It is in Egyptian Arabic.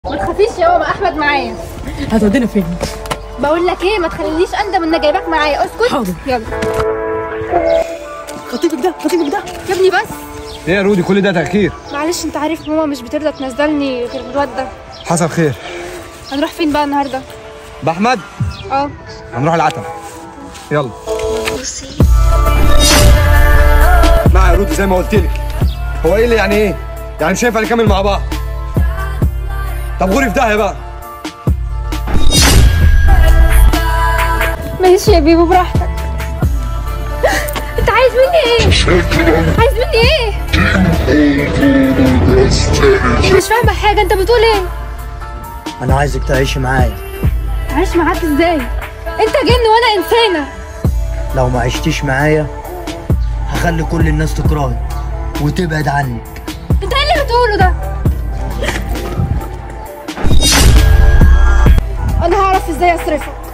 ما تخافيش يا ماما احمد معايا هتودينا فين؟ بقول لك ايه ما تخلينيش اندم ان جايباك معايا اسكت حاضر. يلا خطيبك ده خطيبك ده يا ابني بس ايه يا رودي كل ده تأخير معلش انت عارف ماما مش بترضى تنزلني غير الواد ده حصل خير هنروح فين بقى النهارده بأحمد اه هنروح العتبة يلا مع يا رودي زي ما قلت لك هو ايه اللي يعني ايه؟ يعني مش هينفع نكمل مع بعض طب غوري في داهية بقى ماشي يا بيبو براحتك انت عايز مني ايه عايز مني ايه مش فاهمه حاجه انت بتقول ايه انا عايزك تعيشي معايا عايش معاك ازاي انت جن وانا انسانه لو ما عشتيش معايا هخلي كل الناس تكرهك وتبعد عنك انت ايه اللي بتقوله ده انا هعرف ازاي اصرفك